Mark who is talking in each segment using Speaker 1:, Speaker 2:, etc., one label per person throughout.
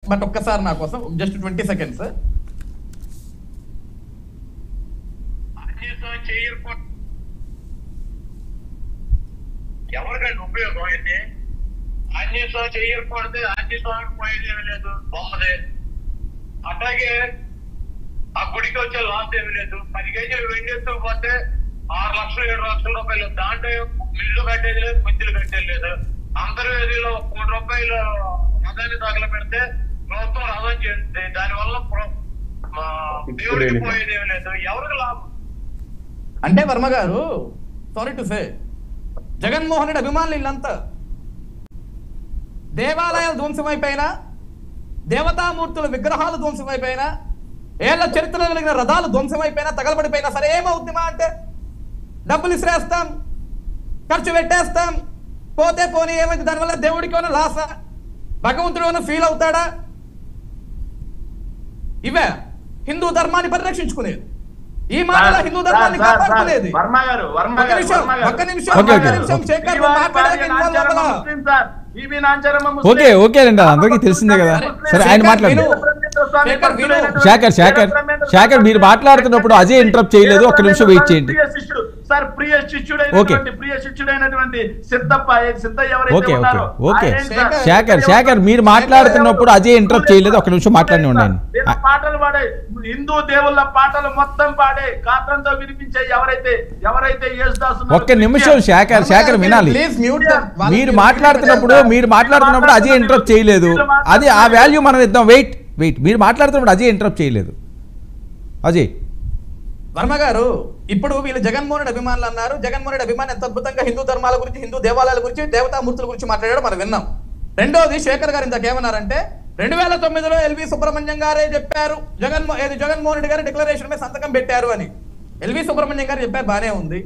Speaker 1: But ఒక్కసారి నా కోసం జస్ట్ ట్వంటీ సెకండ్స్
Speaker 2: కనీసం చేయకపోతే ఎవరికండి ఉపయోగం అయితే అన్నిసం చేయకపోతే అన్నిసం పోయేది ఏమీ లేదు బొమ్మదే అట్లాగే ఆ గుడికి వచ్చే లాస్ ఏమీ లేదు పది కేజీలు వెండేస్తూ పోతే ఆరు లక్షలు ఏడు లక్షల రూపాయలు దాంట్లో మిల్లు కట్టేది లేదు మిద్దులు కట్టేది లేదు అంతర్వేదిలో ఒక కోటి రూపాయలు రథాన్ని తగల పెడితే ప్రభుత్వం రథం చేస్తుంది దానివల్ల ప్ర- మా దేవుడికి పోయేది ఏమీ లేదు ఎవరికి లాభం
Speaker 1: అంటే Varma garu sorry to say Jaganmohan Reddy అభిమానులు ఇల్లంతా దేవాలయాలు ధ్వంసమైపోయినా దేవతామూర్తుల విగ్రహాలు ధ్వంసమైపోయినా ఏళ్ల చరిత్ర కలిగిన రథాలు ధ్వంసమైపోయినా తగలబడిపోయినా సరే ఏమవుద్ది మా అంటే డబ్బులు ఇసిరేస్తాం ఖర్చు పెట్టేస్తాం పోతే పోనీ ఏమైంది దానివల్ల దేవుడికి ఏమైనా లాసా భగవంతుడు ఏమైనా ఫీల్ అవుతాడా ఇవే హిందూ ధర్మాన్ని పరిరక్షించుకునేది ఈ మాటల
Speaker 3: సార్,
Speaker 1: హిందూ
Speaker 3: సార్,
Speaker 1: ధర్మాన్ని
Speaker 3: సార్, సార్,
Speaker 1: కాపాడుకునేది
Speaker 3: వర్మ గారు వర్మ
Speaker 1: ఒక్క
Speaker 3: గారు,
Speaker 1: నిమిషం,
Speaker 3: వర్మ గారు.
Speaker 1: ఒక్క నిమిషం,
Speaker 4: ఓకే,
Speaker 1: ఒక్క
Speaker 4: ఓకే.
Speaker 1: నిమిషం, శేఖర్,
Speaker 3: ఈ
Speaker 1: నువ్వు
Speaker 3: వారి
Speaker 1: మాట్లాడక
Speaker 3: భార్య
Speaker 1: ఇన్వాల్వ్
Speaker 3: నాంచారమ్మ
Speaker 1: అవ్వలా.
Speaker 3: Muslim sir. ఈవి నాంచారమ్మ ముస్లిం.
Speaker 4: ఓకే, ఓకే అండి, అందరికీ తెలిసిందే కదా. సరే, ఆయన
Speaker 1: శేఖర్,
Speaker 4: మాట్లాడండి.
Speaker 1: విను. శేఖర్, విను.
Speaker 4: శేఖర్ శేఖర్ శేఖర్ మీరు మాట్లాడుతున్నప్పుడు అజయ్ ఇంటరప్ట్ చేయలేదు ఒక్క నిమిషం వెయిట్ చేయండి
Speaker 3: ప్రియ శిష్యుడు సార్ ప్రియ శిష్యుడైనటువంటి ప్రియ శిష్యుడైనటువంటి సిద్ధప్ప ఏ సిద్ధయ్య ఎవరైతే
Speaker 4: ఓకే, ఓకే,
Speaker 3: ఉన్నారో,
Speaker 4: ఓకే.
Speaker 3: ఆయన ఏంటి సార్?
Speaker 4: శేఖర్, శేఖర్, మీరు మాట్లాడుతున్నప్పుడు అజయ్ ఇంటరప్ట్ చేయలేదు. ఒక్క నిమిషం మాట్లాడి ఉండండి.
Speaker 3: వీళ్ళ పాటలు పాడే హిందూ దేవుళ్ళ పాటలు మొత్తం పాడే గాత్రంతో వినిపించే ఎవరైతే ఎవరైతే యేసుదాసు ఉన్నారో,
Speaker 4: ఒక్క నిమిషం శేఖర్ శేఖర్ వినాలి
Speaker 1: Please mute them. వాళ్ళకి
Speaker 4: మీరు
Speaker 1: mute
Speaker 4: మాట్లాడుతున్నప్పుడు మీరు మాట్లాడుతున్నప్పుడు అజయ్ ఇంటరప్ట్ చేయలేదు అది ఆ వాల్యూ మనం ఇద్దాం వెయిట్ వెయిట్ మీరు మాట్లాడుతున్నప్పుడు అజయ్ ఇంటరప్ట్ చేయలేదు అజయ్
Speaker 1: వర్మ గారు ఇప్పుడు వీళ్ళు జగన్మోహన్ రెడ్డి అభిమానులు అన్నారు జగన్మోహన్ రెడ్డి అభిమాని ఎంత అద్భుతంగా హిందూ ధర్మాల గురించి హిందూ దేవాలయాల గురించి దేవతామూర్తుల గురించి మాట్లాడాడో మనం విన్నాం రెండోది శేఖర్ గారు ఇందాక ఏమన్నారంటే రెండు వేల తొమ్మిదిలో ఎల్వి సుబ్రహ్మణ్యం గారే చెప్పారు జగన్మో ఏది జగన్మోహన్ రెడ్డి గారు డిక్లరేషన్ మీద సంతకం పెట్టారు అని ఎల్వి సుబ్రహ్మణ్యం గారు చెప్పారు బానే ఉంది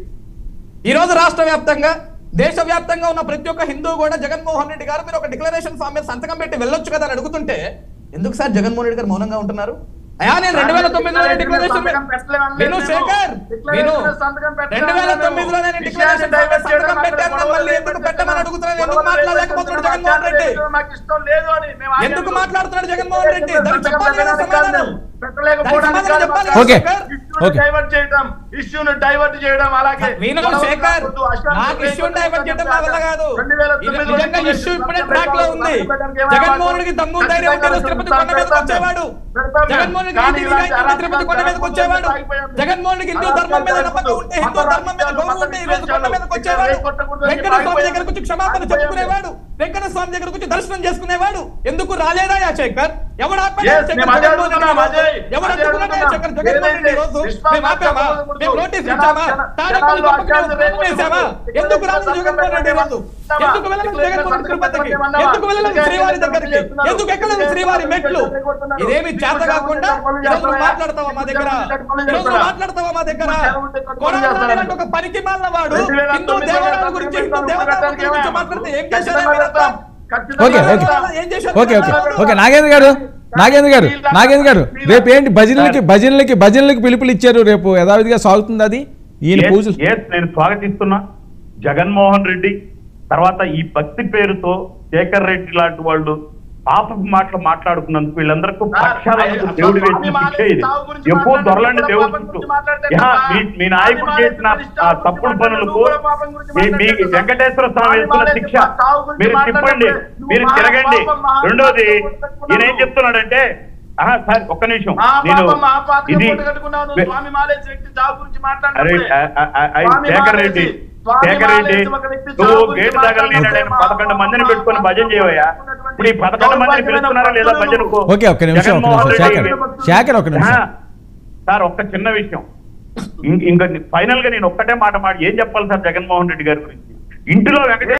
Speaker 1: ఈ రోజు రాష్ట్ర వ్యాప్తంగా దేశ వ్యాప్తంగా ఉన్న ప్రతి ఒక్క హిందూ కూడా జగన్మోహన్ రెడ్డి గారు మీరు ఒక డిక్లరేషన్ ఫామ్ మీద సంతకం పెట్టి వెళ్ళొచ్చు కదా అని అడుగుతుంటే ఎందుకు సార్ జగన్మోహన్ రెడ్డి గారు మౌనంగా ఉంటున్నారు అయా నేను రెండు వేల తొమ్మిదిలో డిక్లరేషన్ విను శేఖర్ విను రెండు వేల తొమ్మిదిలో నేను డిక్లరేషన్ ఫామ్ మీద సంతకం పెట్టాను మళ్ళీ ఎందుకు పెట్టమని అడుగుతున్నాను ఎందుకు మాట్లాడలేకపోతున్నాడు జగన్మోహన్ రెడ్డి
Speaker 3: మాకు ఇష్టం లేదు అని మేము ఆయన
Speaker 1: ఎందుకు మాట్లాడుతున్నాడు జగన్మోహన్ రెడ్డి దానికి చెప్పాలి కదా సమాధానం
Speaker 3: పెట్టలేకపోవడానికి
Speaker 1: దానికి సమాధానం
Speaker 3: కాదు.
Speaker 4: ఓకే.
Speaker 3: ఇష్యూను
Speaker 4: ఓకే.
Speaker 3: డైవర్ట్ చేయడం ఇష్యూను డైవర్ట్ చేయడం అలాగే
Speaker 1: విను
Speaker 3: గొడవలు
Speaker 1: శేఖర్
Speaker 3: కాకూడదు, అశాంతి
Speaker 1: నాకు ఇష్యూ డైవర్ట్ చేయడం నా వల్ల కాదు
Speaker 3: రెండు వేల
Speaker 1: ఇది
Speaker 3: తొమ్మిదిలో
Speaker 1: నిజంగా
Speaker 3: డిక్లరేషన్
Speaker 1: ఇష్యూ ఇప్పుడే
Speaker 3: సంతకం
Speaker 1: ట్రాక్ లో ఉంది
Speaker 3: పెట్టడానికి ఏమైనా
Speaker 1: జగన్మోహన్ రెడ్డికి దమ్ము ధైర్యం ఉంటే ఈరోజు తిరుపతి కొండ మీదకి వచ్చేవాడు
Speaker 3: పెడతాం.
Speaker 1: జగన్మోహన్ రెడ్డి
Speaker 3: కానీ
Speaker 1: నీతి
Speaker 3: ఇలాంటి
Speaker 1: నిజాయితీ ఉంటే తిరుపతి కొండ మీదకి వచ్చేవాడు
Speaker 3: ఆగిపోయాము.
Speaker 1: జగన్మోహన్ రెడ్డి హిందూ ధర్మం మీద నమ్మకం ఉంటే హిందూ ధర్మం మీద గౌరవం ఉంటే ఈ రోజు కొండ మీదకి వచ్చేవాడు వెంకట స్వామి దగ్గరకు వచ్చి క్షమాపణ చెప్పుకునేవాడు వెంకట స్వామి దగ్గరకు వచ్చి దర్శనం చేసుకునేవాడు ఎందుకు రాలేదా యా శేఖర్ ఎవడు ఆపాడు
Speaker 3: Yes,
Speaker 1: శేఖర్
Speaker 3: మేము అదే
Speaker 1: జగన్మోహన్ రెడ్డి
Speaker 3: అడుగుతున్నాం,
Speaker 1: ఈరోజు?
Speaker 3: అజయ్.
Speaker 1: ఎవడు
Speaker 3: అదే
Speaker 1: అడ్డుకున్నాడా యా శేఖర్
Speaker 3: అడుగుతున్నాం.
Speaker 1: జగన్మోహన్ రెడ్డి ఈరోజు
Speaker 3: విశ్వాసం
Speaker 1: మేము ఆపామా
Speaker 3: కాకూడదు.
Speaker 1: మేము నోటీస్
Speaker 3: జనాలు-
Speaker 1: ఇచ్చామా
Speaker 3: జనాలు-
Speaker 1: తాడేపల్లి
Speaker 3: జనాలు
Speaker 1: పక్కన
Speaker 3: అశాంతి
Speaker 1: మేము వేసామా
Speaker 3: రేపు
Speaker 1: ఎందుకు రాలేదు
Speaker 3: సంతకం
Speaker 1: జగన్మోహన్ రెడ్డి ఈరోజు
Speaker 3: పెట్టమని
Speaker 1: ఎందుకు వెళ్ళలేదు జగన్మోహన్ రెడ్డి తిరుపతికి ఎందుకు వెళ్ళలేదు శ్రీవారి దగ్గరికి ఎందుకు ఎక్కలేదు శ్రీవారి మెట్లు ఇదేమి చేత కాకుండా ఈరోజు నువ్వు మాట్లాడతావా మా దగ్గర ఈరోజు నువ్వు మాట్లాడతావా మా దగ్గర కొడాలి లాంటి ఒక పనికి మాలిన వాడు హిందూ దేవాలయాల గురించి హిందూ దేవతాల గురించి మాట్లాడితే ఏం చేశారా మీరంతా?
Speaker 4: ఓకే ఓకే
Speaker 1: ఏం చేశారు
Speaker 4: ఓకే ఓకే ఓకే నాగేంద్ర గారు నాగేంద్ర గారు నాగేంద్ర గారు రేపు ఏంటి భజనలకి భజనలకి భజనలకి పిలుపులు ఇచ్చారు రేపు యథావిధిగా సాగుతుంది అది ఈయన
Speaker 5: Yes,
Speaker 4: పూజలు
Speaker 5: yes, నేను స్వాగతిస్తున్నా జగన్మోహన్ రెడ్డి తర్వాత ఈ భక్తి పేరుతో శేఖర్ రెడ్డి లాంటి వాళ్ళు పాపపు మాటలు మాట్లాడుకున్నందుకు వీళ్ళందరికీ పక్షాలకు దేవుడు వేసిన శిక్ష ఇది ఎప్పుడు దొరలండి దేవుడు చుట్టూ యా, మీ- మీ నాయకుడు చేసిన ఆ తప్పుడు పనులకు మీ మీ వెంకటేశ్వర స్వామి వేస్తున్న శిక్ష మీరు తిప్పండి మీరు తిరగండి రెండోది ఈయన ఏం చెప్తున్నాడంటే ఆహా, సార్ ఒక్క నిమిషం నేను ఇది
Speaker 3: స్వామి మాలేసి వ్యక్తి చావు గురించి
Speaker 5: అరే
Speaker 3: మాట్లాడినప్పుడే
Speaker 5: ఆ- ఆ- ఆ- ఆ-
Speaker 3: స్వామి
Speaker 5: శేఖర్
Speaker 3: మాలేసి-
Speaker 5: రెడ్డి
Speaker 3: స్వామి
Speaker 5: శేఖర్ రెడ్డి
Speaker 3: మాలేసి ఒక వ్యక్తి
Speaker 5: నువ్వు
Speaker 3: చావు గురించి
Speaker 5: గేటు తగలని
Speaker 3: మాట్లాడినప్పుడే
Speaker 5: పదకొండు మందిని పెట్టుకొని భజన చేయవయ్యా ఇప్పుడు ఈ పదకొండు మందిని పిలుస్తున్నారా లేదా భజనకు
Speaker 4: ఓకే ఒక్క నిమిషం ఒక్క
Speaker 5: జగన్మోహన్
Speaker 4: నిమిషం శేఖర్
Speaker 5: రెడ్డి-
Speaker 4: శేఖర్ ఒక్క
Speaker 5: ఆ,
Speaker 4: నిమిషం
Speaker 5: సార్ ఒక్క చిన్న విషయం ఇం- ఇంకా ఫైనల్ గా నేను ఒక్కటే మాట మాట ఏం చెప్పాలి సార్ జగన్మోహన్ రెడ్డి గారి గురించి ఇంటిలో వెంకటేశ్వర